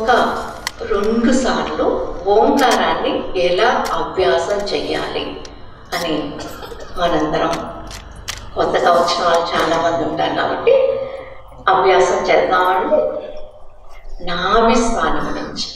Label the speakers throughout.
Speaker 1: ఒక రెండు సార్లు ఓంకారాన్ని ఎలా అభ్యాసం చెయ్యాలి అని మనందరం కొత్తగా వచ్చిన వాళ్ళు చాలా మంది ఉంటారు కాబట్టి అభ్యాసం చేద్దామండి నాభిస్థానం నుంచి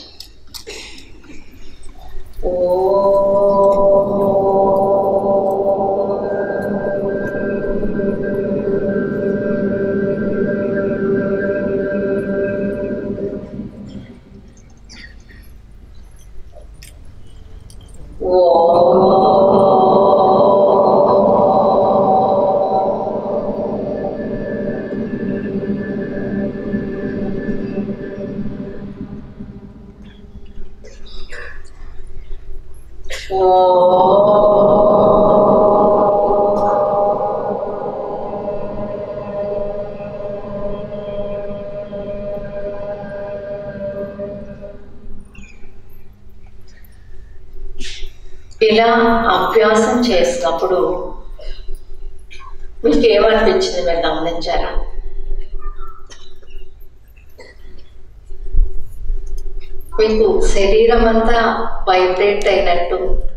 Speaker 1: ఇలా అభ్యాసం చేసినప్పుడు మీకు ఏమనిపించింది మీరు గమనించారా మీకు శరీరం అంతా వైబ్రేట్ అయినట్టు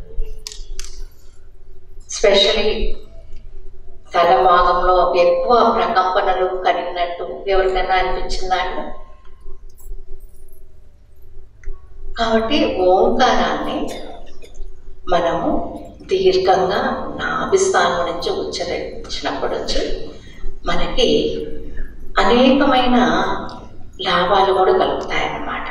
Speaker 1: స్పెషలీ తల భాగంలో ఎక్కువ ప్రకంపనలు కలిగినట్టు ఎవరికైనా అనిపించిందా అండి కాబట్టి ఓంకారాన్ని మనము దీర్ఘంగా నాభిస్థానం నుంచి ఉచ్చరించినప్పుడు వచ్చి మనకి అనేకమైన లాభాలు కూడా కలుగుతాయి అన్నమాట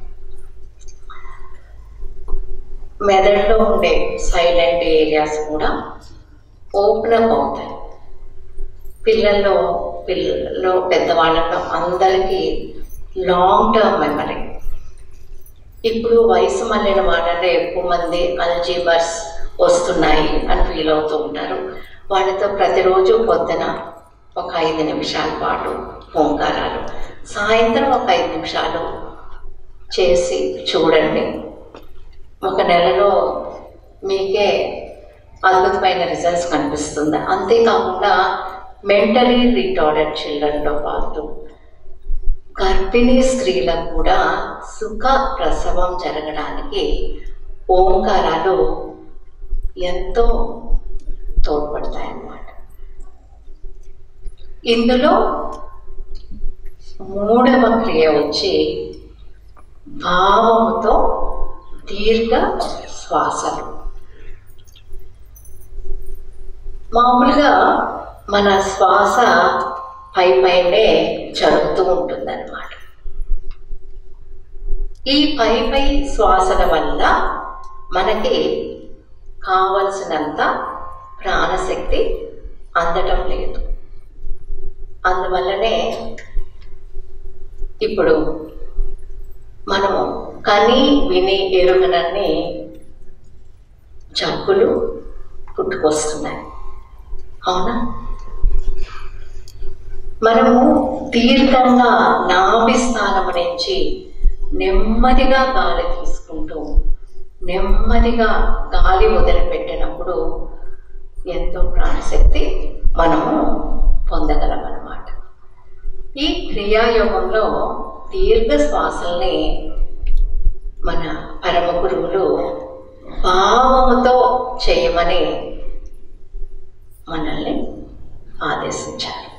Speaker 1: మెదడులో ఉండే సైలెంట్ ఏరియాస్ కూడా ఓపెన్ అప్ అవుతాయి పిల్లల్లో పిల్లల్లో పెద్దవాళ్ళలో అందరికీ లాంగ్ టర్మ్ మెమరీ ఇప్పుడు వయసు మళ్ళిన వాళ్ళలో ఎక్కువ మంది అల్జీమర్స్ వస్తున్నాయి అని ఫీల్ అవుతూ ఉంటారు వాళ్ళతో ప్రతిరోజు పొద్దున ఒక ఐదు నిమిషాల పాటు ఓంకారాలు సాయంత్రం ఒక ఐదు నిమిషాలు చేసి చూడండి ఒక నెలలో మీకే అద్భుతమైన రిజల్ట్స్ కనిపిస్తుంది అంతేకాకుండా మెంటలీ రిటార్డెడ్ చిల్డ్రన్తో పాటు గర్భిణీ స్త్రీలకు కూడా సుఖ ప్రసవం జరగడానికి ఓంకారాలు ఎంతో తోడ్పడతాయన్నమాట ఇందులో మూడవ క్రియ వచ్చి భావముతో దీర్ఘ శ్వాసలు మామూలుగా మన శ్వాస పై పైనే జరుగుతూ ఉంటుందన్నమాట ఈ పై పై శ్వాసల వల్ల మనకి కావలసినంత ప్రాణశక్తి అందటం లేదు అందువల్లనే ఇప్పుడు మనము కని విని ఎరుగనన్ని జబ్బులు పుట్టుకొస్తున్నాయి అవునా మనము దీర్ఘంగా నాభి స్థానం నుంచి నెమ్మదిగా గాలి తీసుకుంటూ నెమ్మదిగా గాలి వదిలిపెట్టినప్పుడు ఎంతో ప్రాణశక్తి మనము పొందగలం అన్నమాట ఈ క్రియాయోగంలో దీర్ఘ శ్వాసల్ని మన పరమ గురువులు భావముతో చేయమని మనల్ని ఆదేశించారు